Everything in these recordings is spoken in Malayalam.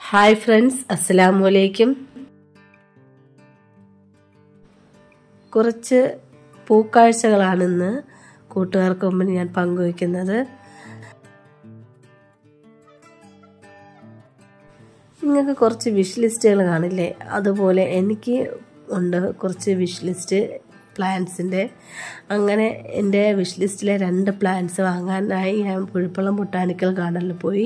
ഹായ് ഫ്രണ്ട്സ് അസ്സലാമു അലൈക്കും കുറച്ച് പൂക്കാഴ്ചകളാണ് ഇന്ന് കൂട്ടുകാർക്ക് മുമ്പിൽ ഞാൻ പങ്കുവയ്ക്കുന്നത് നിങ്ങൾക്ക് കുറച്ച് വിഷ് ലിസ്റ്റുകൾ കാണില്ലേ അതുപോലെ എനിക്ക് ഉണ്ട് കുറച്ച് വിഷ് ലിസ്റ്റ് പ്ലാന്റ്സിൻ്റെ അങ്ങനെ എൻ്റെ വിഷ് ലിസ്റ്റിലെ രണ്ട് പ്ലാന്റ്സ് വാങ്ങാനായി ഞാൻ പുഴുപ്പള്ളം ബൊട്ടാനിക്കൽ ഗാർഡനിൽ പോയി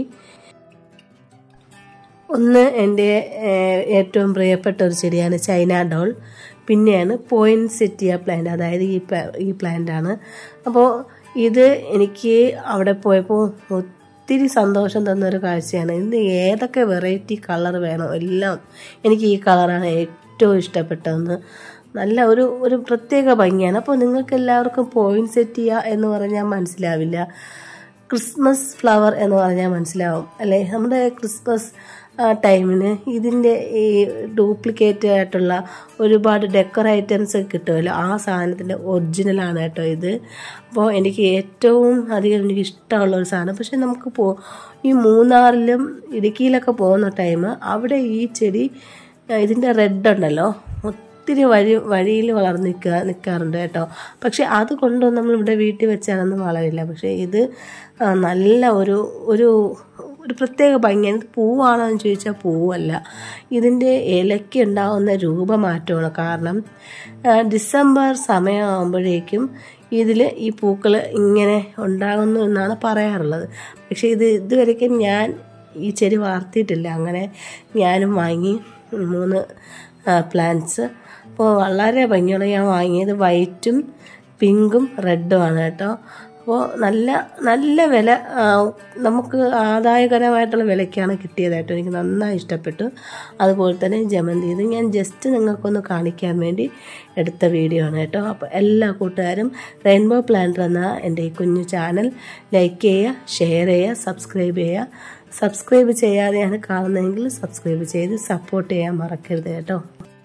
ഒന്ന് എൻ്റെ ഏറ്റവും പ്രിയപ്പെട്ട ഒരു ചെടിയാണ് ചൈന ഡോൾ പിന്നെയാണ് പോയിന്റ് സെറ്റിയ പ്ലാന്റ് അതായത് ഈ ഈ പ്ലാന്റാണ് അപ്പോൾ ഇത് എനിക്ക് അവിടെ പോയപ്പോൾ ഒത്തിരി സന്തോഷം തന്നൊരു കാഴ്ചയാണ് ഇന്ന് ഏതൊക്കെ വെറൈറ്റി കളർ വേണോ എല്ലാം എനിക്ക് ഈ കളറാണ് ഏറ്റവും ഇഷ്ടപ്പെട്ടതെന്ന് നല്ല ഒരു ഒരു പ്രത്യേക ഭംഗിയാണ് അപ്പോൾ നിങ്ങൾക്ക് എല്ലാവർക്കും പോയിന്റ് സെറ്റ് ചെയ്യുക എന്ന് പറഞ്ഞാൽ മനസ്സിലാവില്ല ക്രിസ്മസ് ഫ്ലവർ എന്ന് പറഞ്ഞാൽ മനസ്സിലാവും അല്ലേ നമ്മുടെ ക്രിസ്മസ് ടൈമിന് ഇതിൻ്റെ ഈ ഡ്യൂപ്ലിക്കേറ്റ് ആയിട്ടുള്ള ഒരുപാട് ഡെക്കർ ഐറ്റംസ് കിട്ടുമല്ലോ ആ സാധനത്തിൻ്റെ ഒറിജിനലാണ് കേട്ടോ ഇത് അപ്പോൾ എനിക്ക് ഏറ്റവും അധികം എനിക്ക് ഇഷ്ടമുള്ള ഒരു സാധനം പക്ഷെ നമുക്ക് പോ ഈ മൂന്നാറിലും ഇടുക്കിയിലൊക്കെ പോകുന്ന ടൈം അവിടെ ഈ ചെടി ഇതിൻ്റെ റെഡ് ഉണ്ടല്ലോ ഒത്തിരി വഴി വഴിയിൽ വളർന്ന് നിൽക്കുക നിൽക്കാറുണ്ട് കേട്ടോ പക്ഷെ അത് കൊണ്ടൊന്നും നമ്മൾ ഇവിടെ വീട്ടിൽ വെച്ചാലൊന്നും വളരില്ല പക്ഷേ ഇത് നല്ല ഒരു ഒരു ഒരു പ്രത്യേക ഭംഗിയാണ് ഇത് പൂവാണോ എന്ന് ചോദിച്ചാൽ പൂവല്ല ഇതിൻ്റെ ഇലയ്ക്ക് ഉണ്ടാകുന്ന രൂപമാറ്റമാണ് കാരണം ഡിസംബർ സമയമാകുമ്പോഴേക്കും ഇതിൽ ഈ പൂക്കൾ ഇങ്ങനെ ഉണ്ടാകുന്നു എന്നാണ് പറയാറുള്ളത് പക്ഷേ ഇത് ഇതുവരെയ്ക്കും ഞാൻ ഈ ചെടി വളർത്തിയിട്ടില്ല അങ്ങനെ ഞാനും വാങ്ങി മൂന്ന് പ്ലാന്റ്സ് അപ്പോൾ വളരെ ഭംഗിയുള്ള ഞാൻ വാങ്ങിയത് വൈറ്റും പിങ്കും റെഡുമാണ് കേട്ടോ അപ്പോൾ നല്ല നല്ല വില നമുക്ക് ആദായകരമായിട്ടുള്ള വിലയ്ക്കാണ് കിട്ടിയതായിട്ട് എനിക്ക് നന്നായി ഇഷ്ടപ്പെട്ടു അതുപോലെ തന്നെ ജമന്തി ഇത് ഞാൻ ജസ്റ്റ് നിങ്ങൾക്കൊന്ന് കാണിക്കാൻ വേണ്ടി എടുത്ത വീഡിയോ ആണ് കേട്ടോ അപ്പോൾ എല്ലാ കൂട്ടുകാരും റെയിൻബോ പ്ലാന്റർ എന്ന എൻ്റെ ഈ കുഞ്ഞു ചാനൽ ലൈക്ക് ചെയ്യുക ഷെയർ ചെയ്യുക സബ്സ്ക്രൈബ് ചെയ്യുക സബ്സ്ക്രൈബ് ചെയ്യാതെയാണ് കാണുന്നതെങ്കിൽ സബ്സ്ക്രൈബ് ചെയ്ത് സപ്പോർട്ട് ചെയ്യാൻ മറക്കരുത് കേട്ടോ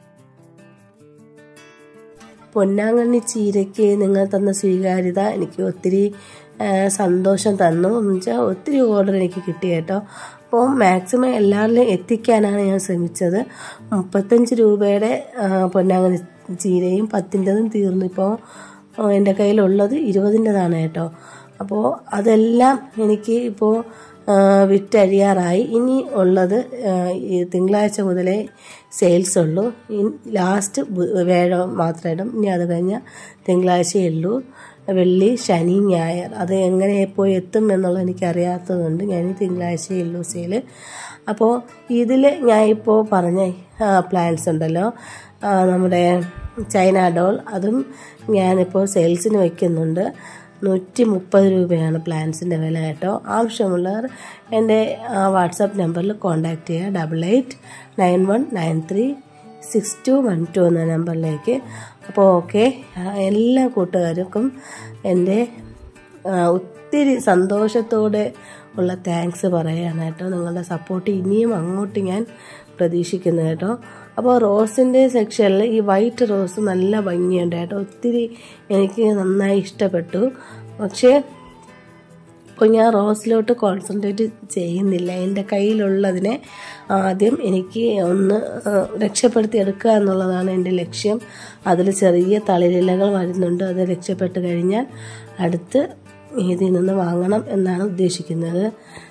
പൊന്നാങ്കണ്ണി ചീരയ്ക്ക് നിങ്ങൾ തന്ന സ്വീകാര്യത എനിക്ക് ഒത്തിരി സന്തോഷം തന്നു എന്ന് വെച്ചാൽ ഒത്തിരി ഓർഡർ എനിക്ക് കിട്ടി കേട്ടോ അപ്പോൾ മാക്സിമം എല്ലാവരിലും എത്തിക്കാനാണ് ഞാൻ ശ്രമിച്ചത് മുപ്പത്തഞ്ച് രൂപയുടെ പൊന്നാങ്കണ്ണി ചീരയും പത്തിൻ്റെതും തീർന്നു ഇപ്പോൾ എൻ്റെ കയ്യിലുള്ളത് ഇരുപതിൻ്റെതാണ് കേട്ടോ അപ്പോൾ അതെല്ലാം എനിക്ക് ഇപ്പോൾ വിറ്റഴിയാറായി ഇനി ഉള്ളത് തിങ്കളാഴ്ച മുതലേ സെയിൽസ് ഉള്ളൂ ലാസ്റ്റ് വേഴം മാത്രമേ ഇടും ഇനി അത് കഴിഞ്ഞാൽ തിങ്കളാഴ്ചയേ ഉള്ളൂ വെള്ളി ശനി ഞായർ അത് എങ്ങനെ പോയി എത്തും എന്നുള്ളത് എനിക്കറിയാത്തതുകൊണ്ട് ഞാൻ തിങ്കളാഴ്ചയേ ഉള്ളൂ സെയിൽ അപ്പോൾ ഇതിൽ ഞാൻ ഇപ്പോൾ പറഞ്ഞ പ്ലാൻസ് ഉണ്ടല്ലോ നമ്മുടെ ചൈന ഡോൾ അതും ഞാനിപ്പോൾ സെയിൽസിന് വയ്ക്കുന്നുണ്ട് നൂറ്റി മുപ്പത് രൂപയാണ് പ്ലാൻസിൻ്റെ വില കേട്ടോ ആവശ്യമുള്ളവർ എൻ്റെ വാട്സാപ്പ് നമ്പറിൽ കോൺടാക്റ്റ് ചെയ്യുക double eight nine one nine three six two one two എന്ന നമ്പറിലേക്ക് അപ്പോൾ ഓക്കെ എല്ലാ കൂട്ടുകാർക്കും എൻ്റെ ഒത്തിരി സന്തോഷത്തോടെ ഉള്ള താങ്ക്സ് പറയുകയാണ് കേട്ടോ നിങ്ങളുടെ സപ്പോർട്ട് ഇനിയും അങ്ങോട്ട് ഞാൻ പ്രതീക്ഷിക്കുന്നു കേട്ടോ അപ്പോൾ റോസിൻ്റെ സെക്ഷനിൽ ഈ വൈറ്റ് റോസ് നല്ല ഭംഗിയുണ്ട് കേട്ടോ ഒത്തിരി എനിക്ക് നന്നായി ഇഷ്ടപ്പെട്ടു പക്ഷേ ഇപ്പോൾ ഞാൻ റോസിലോട്ട് കോൺസെൻട്രേറ്റ് ചെയ്യുന്നില്ല എൻ്റെ കയ്യിലുള്ളതിനെ ആദ്യം എനിക്ക് ഒന്ന് രക്ഷപ്പെടുത്തി എടുക്കുക എന്നുള്ളതാണ് എൻ്റെ ലക്ഷ്യം അതിൽ ചെറിയ തളിരിലകൾ വരുന്നുണ്ട് അത് രക്ഷപ്പെട്ട് കഴിഞ്ഞാൽ അടുത്ത് ഇതിൽ നിന്ന് വാങ്ങണം എന്നാണ് ഉദ്ദേശിക്കുന്നത്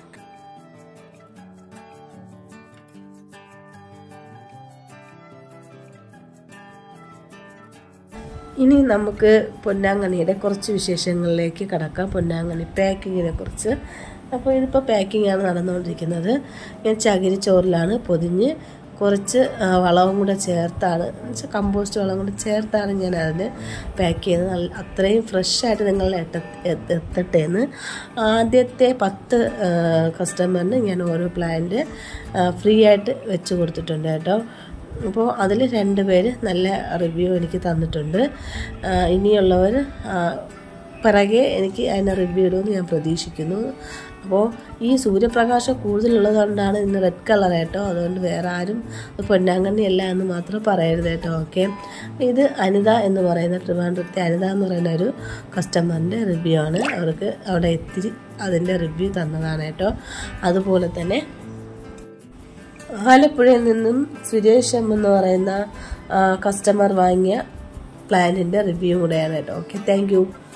ഇനി നമുക്ക് പൊന്നാങ്കണിയുടെ കുറച്ച് വിശേഷങ്ങളിലേക്ക് കടക്കാം പൊന്നാങ്കണി പാക്കിങ്ങിനെ കുറിച്ച് അപ്പോൾ ഇതിപ്പോൾ പാക്കിങ്ങാണ് നടന്നുകൊണ്ടിരിക്കുന്നത് ഞാൻ ചകിരി ചോറിലാണ് പൊതിഞ്ഞ് കുറച്ച് വളവും കൂടെ ചേർത്താണ് വെച്ചാൽ കമ്പോസ്റ്റ് വളം കൂടെ ചേർത്താണ് ഞാൻ അതിന് പാക്ക് ചെയ്യുന്നത് നല്ല അത്രയും ഫ്രഷായിട്ട് നിങ്ങൾ എത്തട്ടെ എന്ന് ആദ്യത്തെ പത്ത് കസ്റ്റമറിന് ഞാൻ ഓരോ പ്ലാന്റ് ഫ്രീ ആയിട്ട് വെച്ച് കൊടുത്തിട്ടുണ്ട് കേട്ടോ അപ്പോൾ അതിൽ രണ്ട് പേര് നല്ല റിവ്യൂ എനിക്ക് തന്നിട്ടുണ്ട് ഇനിയുള്ളവർ പിറകെ എനിക്ക് അതിനെ റിവ്യൂ ഇടുമെന്ന് ഞാൻ പ്രതീക്ഷിക്കുന്നു അപ്പോൾ ഈ സൂര്യപ്രകാശം കൂടുതലുള്ളത് കൊണ്ടാണ് ഇന്ന് റെഡ് കളർ കേട്ടോ അതുകൊണ്ട് വേറെ ആരും പൊന്നാങ്കണ്ണി അല്ല എന്ന് മാത്രം പറയരുത് കേട്ടോ ഓക്കെ ഇത് അനിത എന്ന് പറയുന്ന ട്രിവാൻഡ്രത്തെ അനിത എന്ന് പറയുന്ന ഒരു കസ്റ്റമറിൻ്റെ റിവ്യൂ ആണ് അവർക്ക് അവിടെ എത്തി അതിൻ്റെ റിവ്യൂ തന്നതാണ് കേട്ടോ അതുപോലെ തന്നെ ആലപ്പുഴയിൽ നിന്നും സുരേഷ് എം എന്ന് പറയുന്ന കസ്റ്റമർ വാങ്ങിയ പ്ലാന്റിന്റെ റിവ്യൂ കൂടെയാണ് കേട്ടോ ഓക്കെ താങ്ക്